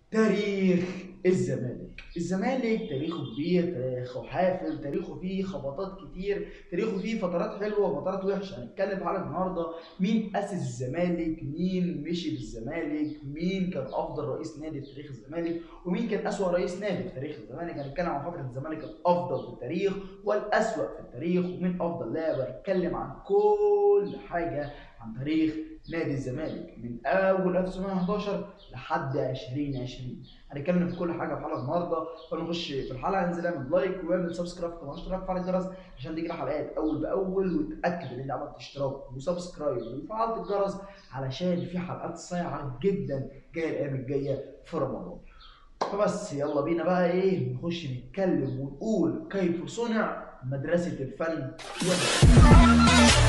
تاريخ الزمالك الزمالك تاريخه كبير تاريخه حافل تاريخه فيه خبطات كتير تاريخه فيه فترات حلوه وفترات وحشه هنتكلم في حلقه النهارده مين اسس الزمالك مين مشي بالزمالك مين كان افضل رئيس نادي في تاريخ الزمالك ومين كان اسوا رئيس نادي في تاريخ الزمالك هنتكلم عن فتره الزمالك الافضل في التاريخ والاسوا في التاريخ ومين افضل لاعب هنتكلم عن كل حاجه عن تاريخ نادي الزمالك من اول 1911 لحد 2020 هنتكلم في كل حاجه في حلقه النهارده فنخش في الحلقه انزل اعمل لايك واعمل سبسكرايب كمان اشتراك فعل الجرس عشان تيجي الحلقات اول باول وتاكد ان انت عملت اشتراك وسبسكرايب وفعلت الجرس علشان في حلقات صايعه جدا جايه الايام الجايه في رمضان فبس يلا بينا بقى ايه نخش نتكلم ونقول كيف صنع مدرسه الفن والفن.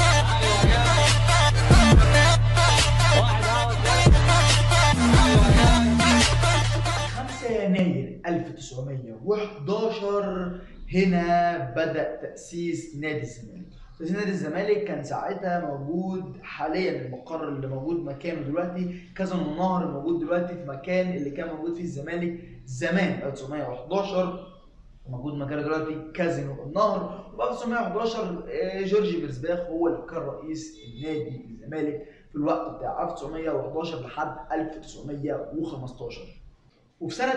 خمسة يناير 1911 هنا بدأ تأسيس نادي الزمالك. تأسيس نادي الزمالك كان ساعتها موجود حاليا المقر اللي موجود مكانه دلوقتي كذا من النهر الموجود دلوقتي في مكان اللي كان موجود فيه الزمالك زمان 1911 موجود مكانه دلوقتي كازينو النهر وبعد 1911 آه، جورجي بيرزباخ هو اللي كان رئيس النادي الزمالك في الوقت بتاع 1911 لحد 1915 وفي سنة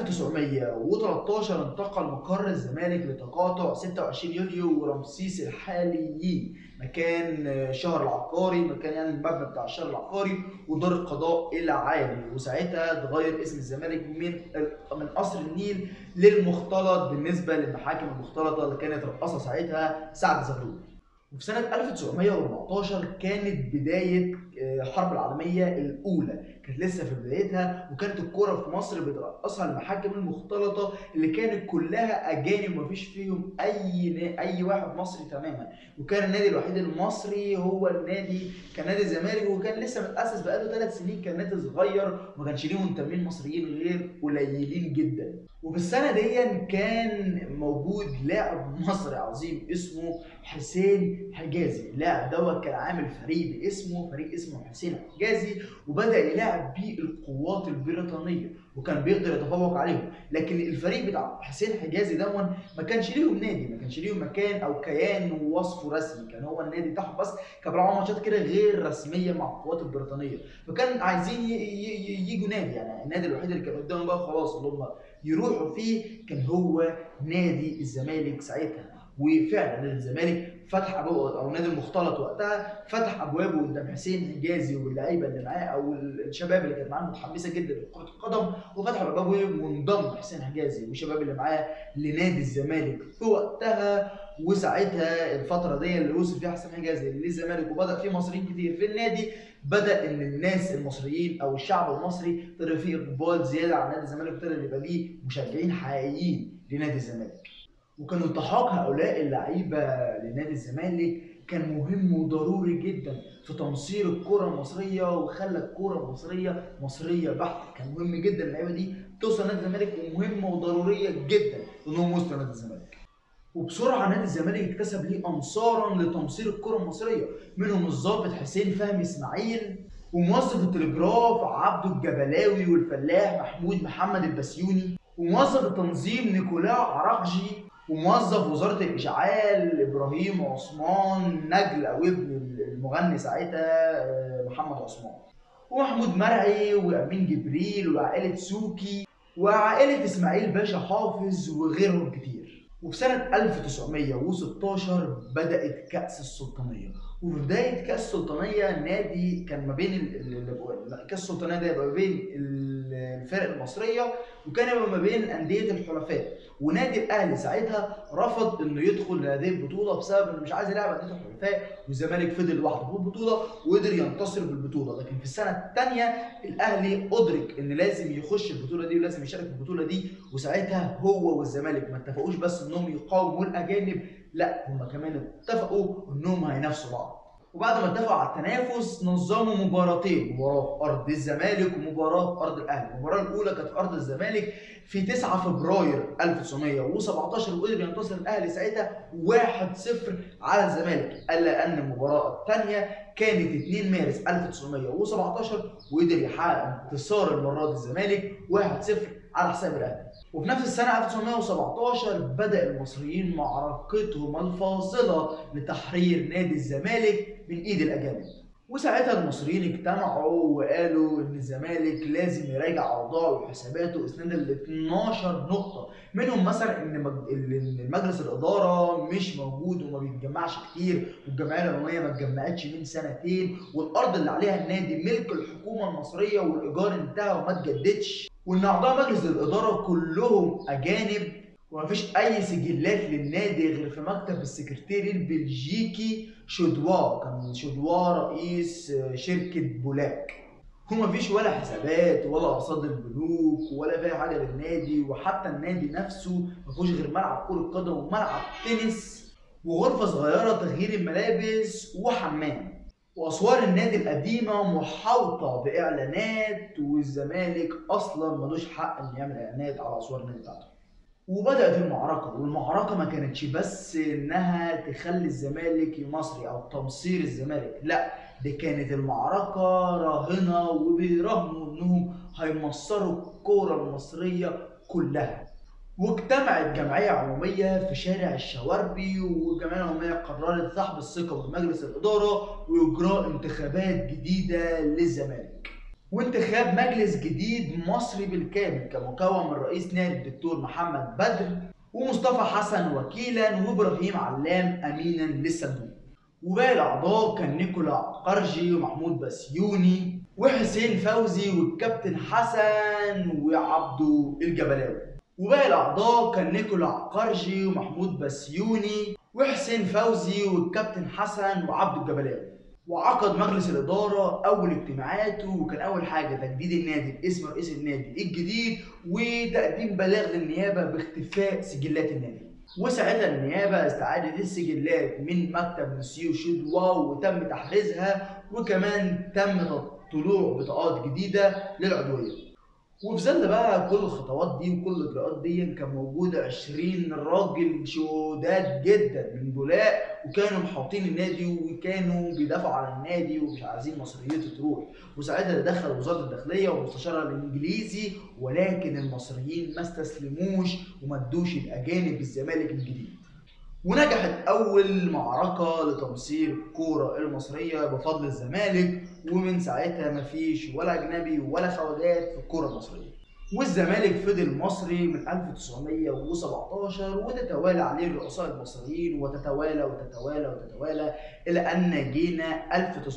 1913 انتقل مقر الزمالك لتقاطع 26 يوليو ورمسيس الحاليين مكان الشهر العقاري مكان يعني المبنى بتاع الشهر العقاري ودار القضاء العالي وساعتها اتغير اسم الزمالك من من قصر النيل للمختلط بالنسبة للمحاكم المختلطة اللي كانت رقصها ساعتها سعد زغلول وفي سنة 1914 كانت بداية آه، الحرب العالمية الأولى كانت لسه في بدايتها وكانت الكرة في مصر بترقصها المحاكم المختلطة اللي كانت كلها أجانب ومفيش فيهم أي نا- أي واحد مصري تماما وكان النادي الوحيد المصري هو النادي كان نادي الزمالك وكان لسه متأسس بقاله ثلاث سنين كان نادي صغير وما كانش ليه منتمين مصريين غير قليلين جدا وفي السنة دي كان موجود لاعب مصري عظيم اسمه حسين حجازي اللاعب دوت كان عامل فريق باسمه فريق اسمه حسين حجازي وبدا يلعب بيه القوات البريطانيه وكان بيقدر يتفوق عليهم لكن الفريق بتاع حسين حجازي دون ما كانش ليهم نادي ما كانش ليهم مكان او كيان ووصفه رسمي كان هو النادي بتاعهم بس كان بيلعبوا ماتشات كده غير رسميه مع القوات البريطانيه فكان عايزين ي- ي- ي- يجوا نادي يعني النادي الوحيد اللي كان قدامهم بقى خلاص اللي هم يروحوا فيه كان هو نادي الزمالك ساعتها وفعلا نادي الزمالك فتح ابوابه او نادي المختلط وقتها فتح ابوابه قدام حسين حجازي واللعيبه اللي معاه او الشباب اللي كانت معاه متحمسه جدا لكره القدم وفتحوا ابوابه وانضم حسين حجازي والشباب اللي معاه لنادي الزمالك في وقتها وساعتها الفتره دي اللي وصل فيها حسين حجازي للزمالك وبدا فيه مصريين كتير في النادي بدا ان الناس المصريين او الشعب المصري ابتدى فيه اقبال زياده على نادي الزمالك ابتدى يبقى ليه مشجعين حقيقيين لنادي الزمالك وكان التحاق هؤلاء اللعيبه لنادي الزمالك كان مهم وضروري جدا في تمصير الكره المصريه وخلى الكره المصريه مصريه بحته كان مهم جدا اللعيبه دي توصل نادي الزمالك ومهمه وضروريه جدا انهم وصلوا نادي الزمالك وبسرعه نادي الزمالك اكتسب ليه انصارا لتمصير الكره المصريه منهم الضابط حسين فهمي اسماعيل وموظف التلجراف عبده الجبلاوي والفلاح محمود محمد البسيوني وموظف التنظيم نيكولاو عراقجي وموظف وزاره الاشعال ابراهيم عثمان نجل او ابن المغني ساعتها آه، محمد عثمان ومحمود مرعي وامين جبريل وعائله سوكي وعائله اسماعيل باشا حافظ وغيرهم كتير وفي سنة 1916 بدأت كأس السلطانية وفي بداية كأس السلطانية نادي كان ما بين ال- ال- ال- كأس السلطانية ده يبقى ما بين ال- الفرق المصرية وكان يبقى ما بين أندية الحلفاء ونادي الأهلي ساعتها رفض إنه يدخل لهذه البطولة بسبب إنه مش عايز يلعب أندية الحلفاء والزمالك فضل لوحده في البطولة وقدر ينتصر بالبطولة لكن في السنة الثانية الأهلي أدرك إن لازم يخش البطولة دي ولازم يشارك في البطولة دي وساعتها هو والزمالك ما اتفقوش بس انهم يقاوموا الاجانب لا هم كمان اتفقوا انهم هينافسوا بعض وبعد ما اتفقوا على التنافس نظموا مباراتين مباراه في ارض الزمالك ومباراه في ارض الاهلي المباراه الاولى كانت في ارض الزمالك في 9 فبراير 1917 وقدر ينتصر الاهلي ساعتها 1-0 على الزمالك الا ان المباراه الثانيه كانت 2 مارس 1917 وقدر يحقق انتصار المره دي الزمالك 1-0 على حساب الاهلي وفي نفس السنة 1917 بدأ المصريين معركتهم الفاصلة لتحرير نادي الزمالك من إيد الأجانب وساعتها المصريين اجتمعوا وقالوا ان الزمالك لازم يراجع اوضاعه وحساباته اسنادا ل 12 نقطه منهم مثلا ان مج- ان مجلس الاداره مش موجود وما بيتجمعش كتير والجمعيه العموميه ما اتجمعتش من سنتين والارض اللي عليها النادي ملك الحكومه المصريه والايجار انتهى وما اتجددش وان اعضاء مجلس الاداره كلهم اجانب ومفيش اي سجلات للنادي غير في مكتب السكرتير البلجيكي شودوا كان شودوا رئيس شركة بولاك ومفيش ولا حسابات ولا ارصاد البنوك ولا في أي حاجه للنادي وحتى النادي نفسه مفيهوش غير ملعب كره قدم وملعب تنس وغرفه صغيره تغيير الملابس وحمام واسوار النادي القديمه محاوطه باعلانات والزمالك اصلا ملوش حق انه يعمل اعلانات على اسوار النادي بتاعته وبدأت المعركة والمعركة ما كانتش بس إنها تخلي الزمالك مصري أو تمصير الزمالك لا دي كانت المعركة راهنة وبيراهنوا إنهم هيمصروا الكورة المصرية كلها واجتمعت جمعية عمومية في شارع الشواربي والجمعية العمومية قررت سحب الثقة من مجلس الإدارة وإجراء انتخابات جديدة للزمالك وانتخاب مجلس جديد مصري بالكامل كان مكون من رئيس نادي الدكتور محمد بدر ومصطفى حسن وكيلا وابراهيم علام امينا للصندوق وباقي الاعضاء كان نيكولا قرجي ومحمود بسيوني وحسين فوزي والكابتن حسن وعبدو الجبلاوي وباقي الاعضاء كان نيكولا قرجي ومحمود بسيوني وحسين فوزي والكابتن حسن وعبدو الجبلاوي وعقد مجلس الإدارة أول اجتماعاته وكان أول حاجة تجديد النادي باسم رئيس النادي الجديد وتقديم بلاغ للنيابة باختفاء سجلات النادي وساعتها النيابة استعادت السجلات من مكتب مسيو شدوا وتم تحريزها وكمان تم طلوع بطاقات جديدة للعضوية وفي ظل بقى كل الخطوات دي وكل الاجراءات دي كان موجود 20 راجل شداد جدا من بولاق وكانوا محاوطين النادي وكانوا بيدافعوا عن النادي ومش عايزين مصريته تروح وساعتها دخل وزاره الداخليه ومستشارها الانجليزي ولكن المصريين ما استسلموش وما ادوش الاجانب الزمالك الجديد ونجحت أول معركة لتمصير الكورة المصرية بفضل الزمالك ومن ساعتها مفيش ولا أجنبي ولا خواجات في الكورة المصرية والزمالك فضل مصري من 1917 وتتوالى عليه الرؤساء المصريين وتتوالى وتتوالى وتتوالى إلى أن جينا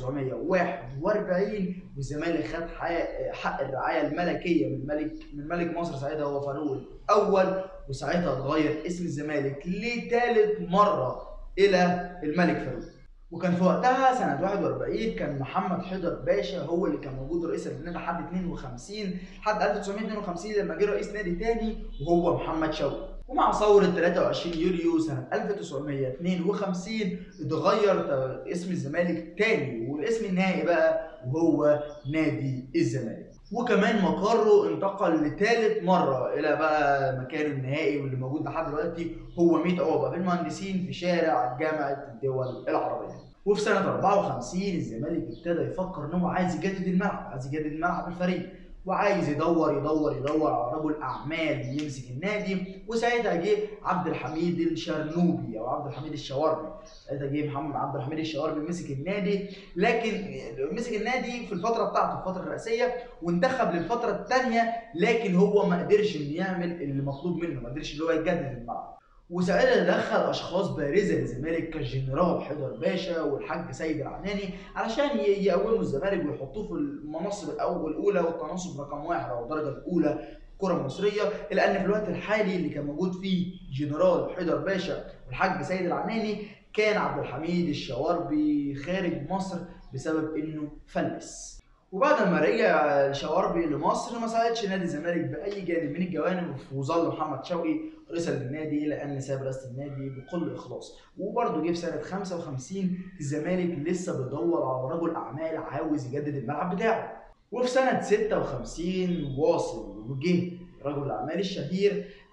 1941 والزمالك خد حق, حق الرعاية الملكية من ملك من ملك مصر ساعتها هو فاروق الأول وساعتها اتغير اسم الزمالك لثالث مرة إلى الملك فاروق وكان في وقتها سنة 41 كان محمد حيدر باشا هو اللي كان موجود رئيس النادي لحد 52 لحد 1952 لما جه رئيس نادي تاني وهو محمد شوقي ومع ثورة 23 يوليو سنة 1952 اتغير اسم الزمالك تاني والاسم النهائي بقى وهو نادي الزمالك وكمان مقره انتقل لثالث مرة إلى بقى مكانه النهائي واللي موجود لحد دلوقتي هو 100 عقبة في المهندسين في شارع جامعة الدول العربية. وفي سنة 54 الزمالك ابتدى يفكر إن هو عايز يجدد الملعب، عايز يجدد ملعب الفريق. وعايز يدور يدور يدور على رجل اعمال يمسك النادي وساعتها جه عبد الحميد الشرنوبي او عبد الحميد الشواربي ساعتها جه محمد عبد الحميد الشواربي مسك النادي لكن مسك النادي في الفتره بتاعته الفتره الرئاسيه وانتخب للفتره الثانيه لكن هو ما قدرش انه يعمل اللي مطلوب منه ما قدرش اللي هو يجدد الملعب وساعتها دخل اشخاص بارزه للزمالك كالجنرال حيدر باشا والحاج سيد العناني علشان يقوموا الزمالك ويحطوه في المناصب الاول الاولى والتناصب رقم واحد او الدرجه الاولى الكره المصريه الا ان في الوقت الحالي اللي كان موجود فيه جنرال حيدر باشا والحاج سيد العناني كان عبد الحميد الشواربي خارج مصر بسبب انه فلس وبعد ما رجع الشواربي لمصر ما ساعدش نادي الزمالك باي جانب من الجوانب وظل محمد شوقي رئيسا للنادي الى ان ساب رئاسه النادي بكل اخلاص وبرضه جه في سنه 55 الزمالك لسه بيدور على رجل اعمال عاوز يجدد الملعب بتاعه وفي سنه 56 واصل وجه رجل الاعمال الشهير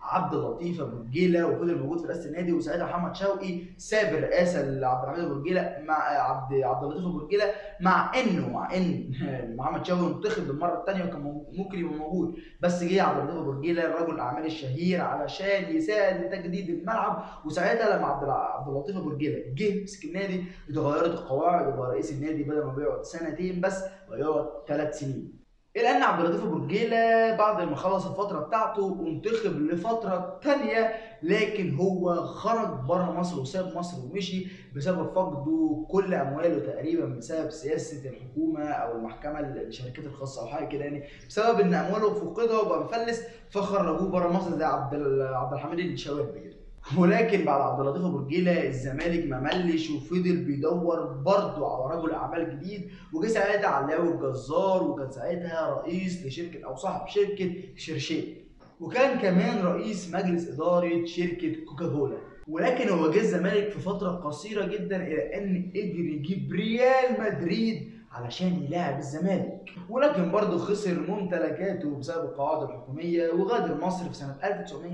عبد اللطيف ابو رجيله وفضل موجود في رئاسه النادي وساعتها محمد شوقي ساب الرئاسه لعبد الحميد ابو رجيله مع عبد عبد اللطيف ابو رجيله مع انه مع ان محمد شوقي انتخب للمره الثانيه وكان ممكن يبقى موجود بس جه عبد اللطيف ابو رجيله رجل الاعمال الشهير علشان يساعد لتجديد الملعب وساعتها لما عبد عبد اللطيف ابو رجيله جه مسك النادي اتغيرت القواعد وبقى رئيس النادي بدل ما بيقعد سنتين بس بيقعد ثلاث سنين الا ان عبد اللطيف ابو رجيله بعد ما خلص الفتره بتاعته انتخب لفتره تانية لكن هو خرج بره مصر وساب مصر ومشي بسبب فقده كل امواله تقريبا بسبب سياسه الحكومه او المحكمه للشركات الخاصه او حاجه كده يعني بسبب ان امواله فقدها وبقى مفلس فخرجوه بره مصر زي عبد عبد الحميد الشواب كده ولكن بعد عبد اللطيف ابو رجيله الزمالك ما ملش وفضل بيدور برضه على رجل اعمال جديد وجه ساعتها علاوي الجزار وكان ساعتها رئيس لشركه او صاحب شركه شرشيل وكان كمان رئيس مجلس اداره شركه كوكاكولا ولكن هو جه الزمالك في فتره قصيره جدا الى ان قدر يجيب ريال مدريد علشان يلاعب الزمالك ولكن برضه خسر ممتلكاته بسبب القواعد الحكوميه وغادر مصر في سنه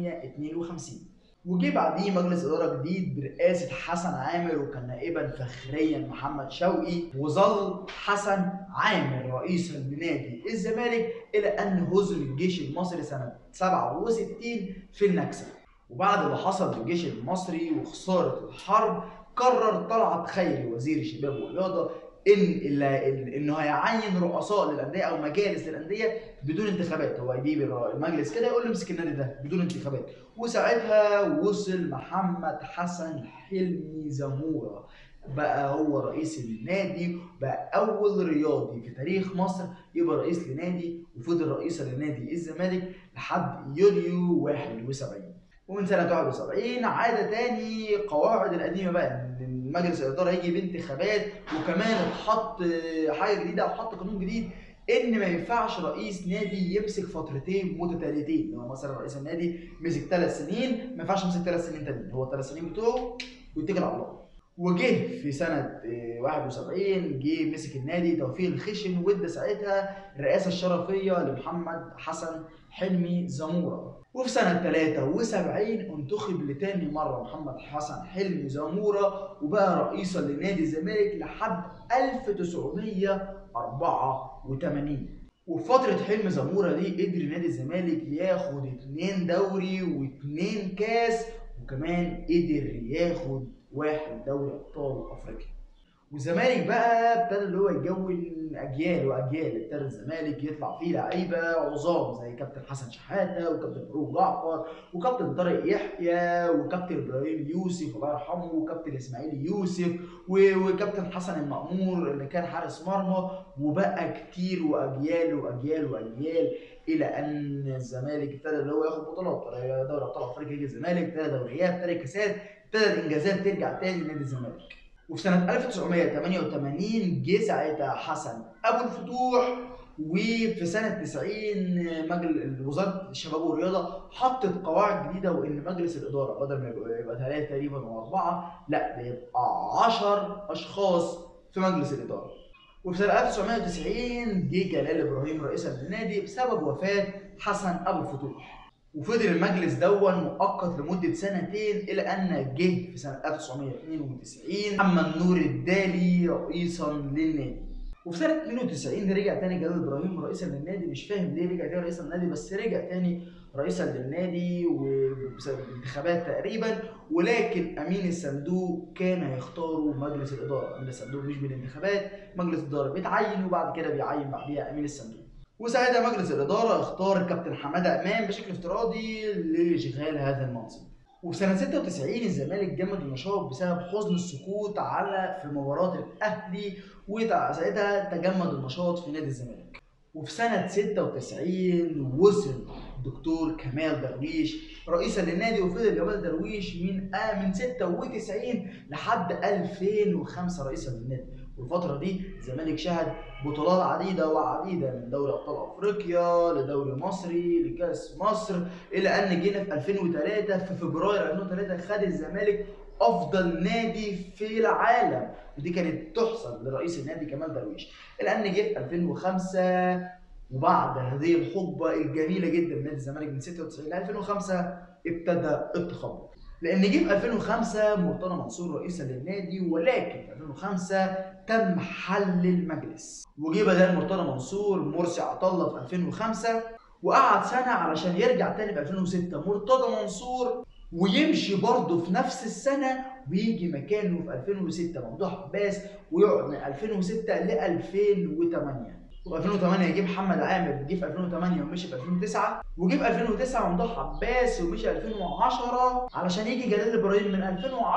1952 وجي بعديه مجلس اداره جديد برئاسه حسن عامر وكان نائبا فخريا محمد شوقي وظل حسن عامر رئيسا لنادي الزمالك الى ان هزم الجيش المصري سنه 67 في النكسه وبعد اللي حصل للجيش المصري وخساره الحرب قرر طلعت خيري وزير الشباب والرياضه ان انه هيعين رؤساء للانديه او مجالس للانديه بدون انتخابات هو يجيب المجلس كده يقول له امسك النادي ده بدون انتخابات وساعتها وصل محمد حسن حلمي زموره بقى هو رئيس النادي بقى اول رياضي في تاريخ مصر يبقى رئيس لنادي وفضل رئيسا لنادي الزمالك لحد يوليو 71 ومن سنه 71 عاد تاني قواعد القديمه بقى ان مجلس الاداره يجي بانتخابات وكمان اتحط حاجه جديده او حط قانون جديد ان ما ينفعش رئيس نادي يمسك فترتين متتاليتين هو مثلا رئيس النادي مسك ثلاث سنين ما ينفعش يمسك ثلاث سنين تانيين هو الثلاث سنين بتوعه ويتكل على الله وجه في سنة 71 جه مسك النادي توفيق الخشن وادى ساعتها الرئاسة الشرفية لمحمد حسن حلمي زمورة وفي سنة 73 انتخب لتاني مرة محمد حسن حلمي زمورة وبقى رئيسا لنادي الزمالك لحد 1984 وفي فترة حلم زمورة دي قدر نادي الزمالك ياخد اتنين دوري واتنين كاس وكمان قدر ياخد واحد دوري ابطال افريقيا والزمالك بقى ابتدى اللي هو يكون اجيال واجيال ابتدى الزمالك يطلع فيه لعيبه عظام زي كابتن حسن شحاته وكابتن فاروق جعفر وكابتن طارق يحيى وكابتن ابراهيم يوسف الله يرحمه وكابتن اسماعيل يوسف وكابتن حسن المأمور اللي كان حارس مرمى وبقى كتير واجيال واجيال واجيال الى ان الزمالك ابتدى اللي هو ياخد بطولات دوري ابطال افريقيا يجي الزمالك ابتدى دوريات ابتدى كاسات ابتدى الانجازات ترجع تاني لنادي الزمالك وفي سنة 1988 جه ساعتها حسن أبو الفتوح وفي سنة 90 مجلس وزارة الشباب والرياضة حطت قواعد جديدة وإن مجلس الإدارة بدل ما يبقى ثلاثة تقريبا أو أربعة لا بيبقى 10 أشخاص في مجلس الإدارة. وفي سنة 1990 جه جلال إبراهيم رئيسا للنادي بسبب وفاة حسن أبو الفتوح. وفضل المجلس دون مؤقت لمدة سنتين إلى أن جه في سنة 1992 محمد نور الدالي رئيسا للنادي وفي سنة 92 رجع تاني جلال إبراهيم رئيسا للنادي مش فاهم ليه رجع تاني رئيسا للنادي بس رجع تاني رئيسا للنادي وبسبب الانتخابات تقريبا ولكن امين الصندوق كان هيختاروا مجلس الاداره، امين الصندوق مش بالانتخابات، مجلس الاداره بيتعين وبعد كده بيعين بعديها امين الصندوق. وساعتها مجلس الاداره اختار الكابتن حماده امام بشكل افتراضي لاشغال هذا المنصب وفي سنه 96 الزمالك جمد النشاط بسبب حزن السقوط على في مباراه الاهلي وساعتها تجمد النشاط في نادي الزمالك وفي سنة 96 وصل الدكتور كمال درويش رئيسا للنادي وفضل جمال درويش من آه من 96 لحد 2005 رئيسا للنادي والفتره دي الزمالك شهد بطولات عديده وعديده من دوري ابطال افريقيا لدوري مصري لكاس مصر الى ان جينا في 2003 في فبراير 2003 خد الزمالك افضل نادي في العالم ودي كانت تحسب لرئيس النادي كمال درويش الى ان جه في 2005 وبعد هذه الحقبه الجميله جدا من نادي الزمالك من 96 ل 2005 ابتدى التخبط لان جه في 2005 مرتضى منصور رئيسا للنادي ولكن في 2005 تم حل المجلس وجه بدل مرتضى منصور مرسي عطله في 2005 وقعد سنه علشان يرجع تاني في 2006 مرتضى منصور ويمشي برضه في نفس السنه ويجي مكانه في 2006 ممدوح عباس ويقعد من 2006 ل 2008 و 2008 جه محمد عامر جه في 2008 ومشي في 2009 وجه في 2009 ممدوح عباس ومشي 2010 علشان يجي جلال ابراهيم من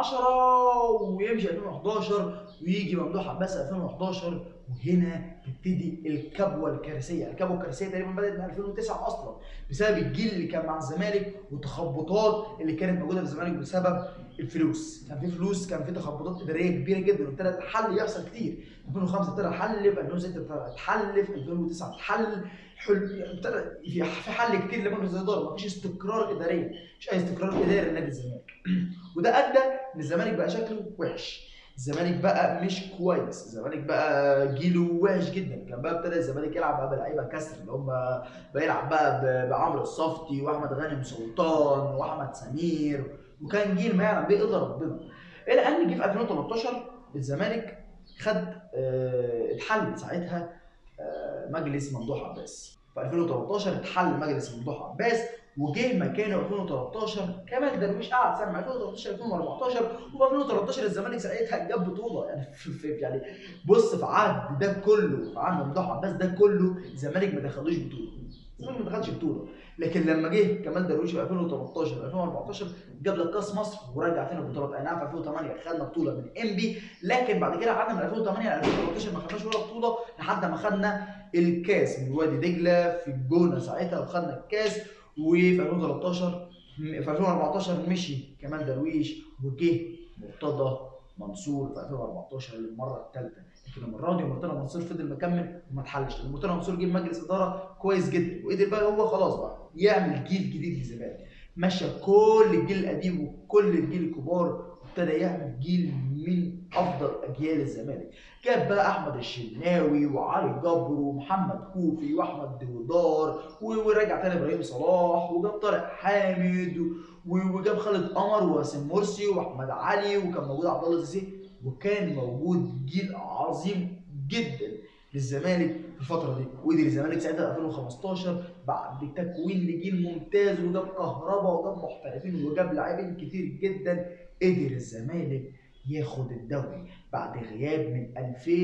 2010 ويمشي 2011 ويجي ممدوح عباس 2011 وهنا تبتدي الكبوه الكارثيه، الكبوه الكارثيه تقريبا بدات من 2009 اصلا بسبب الجيل اللي كان مع الزمالك والتخبطات اللي كانت موجوده في الزمالك بسبب الفلوس، كان في فلوس كان في تخبطات اداريه كبيره جدا وابتدى الحل يحصل كتير، 2005 ابتدى الحل في 2006 ابتدى الحل في 2009 اتحل حل ابتدى في في حل كتير لمجلس الاداره مفيش استقرار اداري مفيش اي استقرار اداري لنادي الزمالك وده ادى ان الزمالك بقى شكله وحش الزمالك بقى مش كويس الزمالك بقى جيله وحش جدا كان بقى ابتدى الزمالك يلعب بقى بلعيبه كسر اللي هم بيلعب بقى ب- بعمرو الصفتي واحمد غانم سلطان واحمد سمير وكان جيل ما يعلم به الا ربنا الى ان جه في 2013 الزمالك خد آه، اتحل ساعتها آه، مجلس ممدوح عباس في 2013 اتحل مجلس ممدوح عباس وجه مكانه 2013 كمال درويش قعد سنه من 2013 2014 وفي 2013 الزمالك ساعتها جاب بطوله يعني في في يعني بص في عهد ده كله في عهد ممدوح عباس ده كله الزمالك ما دخلوش بطوله الزمالك ما دخلش بطوله لكن لما جه كمال درويش في 2013 2014 جاب لك كاس مصر ورجع تاني البطولات اي نعم في 2008 خدنا بطوله من انبي لكن بعد كده قعدنا من 2008 ل 2013 ما خدناش ولا بطوله لحد ما خدنا الكاس من وادي دجله في الجونه ساعتها وخدنا الكاس وفي 2013 في 2014 مشي كمال درويش وجه مرتضى منصور في 2014 للمره الثالثه لكن المره دي مرتضى منصور فضل مكمل وما اتحلش لان مرتضى منصور جه مجلس اداره كويس جدا وقدر بقى هو خلاص بقى يعمل جيل جديد للزمالك مشى كل الجيل القديم وكل الجيل الكبار وابتدى يعمل جيل من افضل اجيال الزمالك جاب بقى احمد الشناوي وعلي جبر ومحمد كوفي واحمد دودار و- ورجع تاني ابراهيم صلاح وجاب طارق حامد و- وجاب خالد قمر ووسيم مرسي واحمد علي وكان موجود عبد الله زيزي وكان موجود جيل عظيم جدا للزمالك في الفتره دي وقدر الزمالك ساعتها 2015 بعد تكوين لجيل ممتاز وجاب كهربا وجاب محترفين وجاب لاعبين كتير جدا قدر الزمالك ياخد الدوري بعد غياب من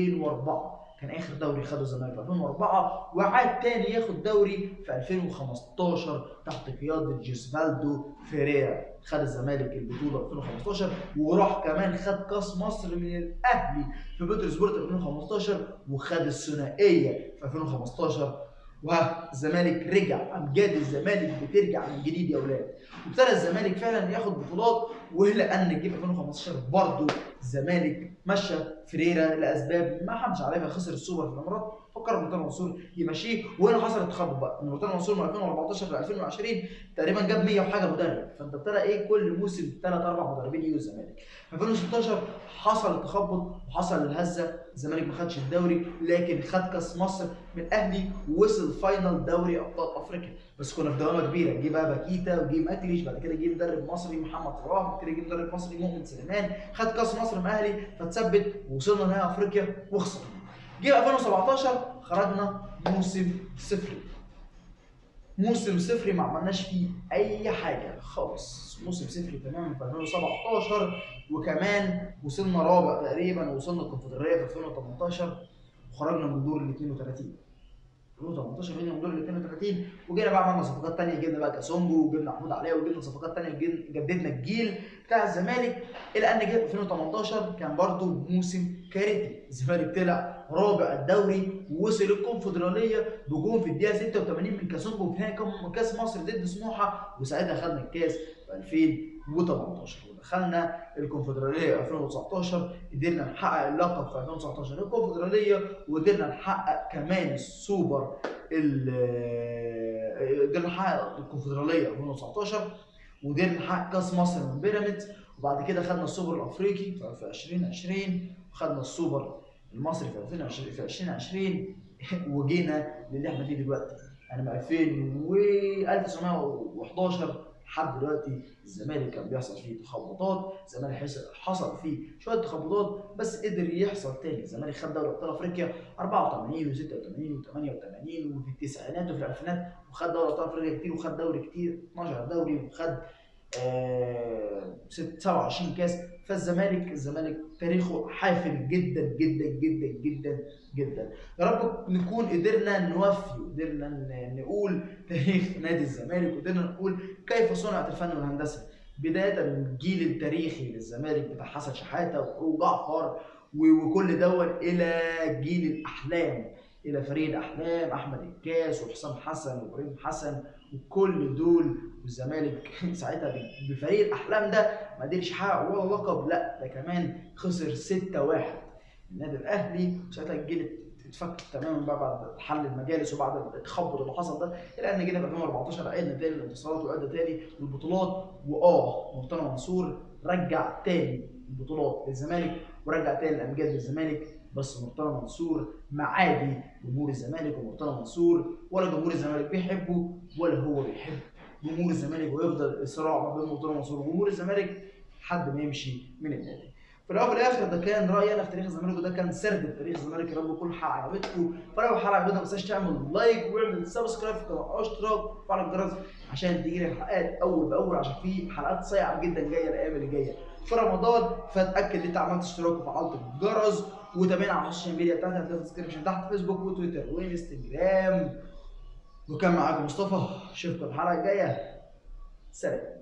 2004 كان اخر دوري خده الزمالك في 2004 وعاد تاني ياخد دوري في 2015 تحت قياده جيسفالدو فيريرا خد الزمالك البطوله في 2015 وراح كمان خد كاس مصر من الاهلي في بيترسبورت 2015 وخد الثنائيه في 2015 والزمالك رجع امجاد الزمالك بترجع من جديد يا اولاد وابتدى الزمالك فعلا ياخد بطولات والى ان جه في 2015 برضه الزمالك مشى فريرا لاسباب ما حدش عارفها خسر السوبر في الامارات فكر مرتضى منصور يمشيه وهنا حصل التخبط بقى ان مرتضى منصور من 2014 ل 2020 تقريبا جاب 100 وحاجه مدرب فانت ابتدى ايه كل موسم ثلاث اربع مدربين يجوا الزمالك في 2016 حصل التخبط وحصل الهزه الزمالك ما خدش الدوري لكن خد كاس مصر من الاهلي ووصل فاينل دوري ابطال افريقيا بس كنا في دوامه كبيره جه بقى باكيتا وجه ماتريش بعد كده جه مدرب مصري محمد صلاح بعد كده جه مدرب مصري مؤمن سليمان خد كاس مصر من الاهلي فتثبت ووصلنا نهائي افريقيا وخسر جه 2017 خرجنا موسم صفري موسم صفري ما عملناش فيه اي حاجه خالص موسم صفري تماما في 2017 وكمان وصلنا رابع تقريبا ووصلنا الكونفدراليه في 2018 وخرجنا من دور ال 32 2018 خرجنا من دور ال 32 وجينا بقى عملنا صفقات تانية جبنا بقى كاسونجو وجبنا محمود علي وجبنا صفقات تانية وجن- جددنا الجيل بتاع الزمالك الى ان جه 2018 كان برضه موسم كارثي الزمالك طلع رابع الدوري ووصل الكونفدراليه بجون في الدقيقه 86 من كاسونجو في نهائي كام- كاس مصر ضد سموحه وساعتها خدنا الكاس في 2018 ودخلنا الكونفدراليه 2019 قدرنا نحقق اللقب في 2019 الكونفدراليه وقدرنا نحقق كمان السوبر ال- قدرنا نحقق الكونفدراليه 2019 وقدرنا نحقق كاس مصر من بيراميدز وبعد كده خدنا السوبر الافريقي في في 2020 وخدنا السوبر المصري في 2020 في 2020 وجينا للي احنا فيه دلوقتي انا من 2000 و 1911 لحد دلوقتي الزمالك كان بيحصل فيه تخبطات الزمالك حصل- حصل فيه شويه تخبطات بس قدر يحصل تاني الزمالك خد دوري ابطال افريقيا 84 و86 و88 وفي التسعينات وفي الالفينات وخد دوري ابطال افريقيا كتير وخد دوري كتير 12 دوري وخد آه 27 كاس فالزمالك الزمالك تاريخه حافل جدا جدا جدا جدا جدا يا رب نكون قدرنا نوفي وقدرنا ن- نقول تاريخ نادي الزمالك وقدرنا نقول كيف صنعت الفن والهندسه بدايه من الجيل التاريخي للزمالك بتاع حسن شحاته وفاروق جعفر و- وكل دون الى جيل الاحلام الى فريق الاحلام احمد الكاس وحسام حسن وابراهيم حسن وكل دول والزمالك ساعتها ب- بفريق الاحلام ده ما قدرش يحقق ولا لقب لا ده كمان خسر 6-1 النادي الاهلي وساعتها الجيل اتفك تماما بقى بعد حل المجالس وبعد التخبط اللي حصل ده الى ان جينا في 2014 عدنا تاني الانتصارات وعدنا تاني البطولات واه مرتضى منصور رجع تاني البطولات للزمالك ورجع تاني الامجاد للزمالك بس مرتضى منصور معادي جمهور الزمالك ومرتضى منصور ولا جمهور الزمالك بيحبه ولا هو بيحب جمهور الزمالك ويفضل صراع ما بين مرتضى منصور وجمهور الزمالك لحد ما يمشي من النادي. في الاول وفي الاخر ده كان رايي انا في تاريخ الزمالك وده كان سرد تاريخ الزمالك يا رب تكون حلقه عجبتكم فلو الحلقه عجبتك ما تنساش تعمل لايك واعمل سبسكرايب في القناه واشتراك وفعل الجرس عشان تجيلك الحلقات اول باول عشان في حلقات صيعه جدا جايه الايام اللي جايه في رمضان فاتاكد ان انت عملت اشتراك وفعلت الجرس وتابعنا على السوشيال ميديا بتاعتي هتلاقي في الديسكربشن تحت فيسبوك وتويتر وانستجرام وكان معاكم مصطفى اشوفكم الحلقه الجايه سلام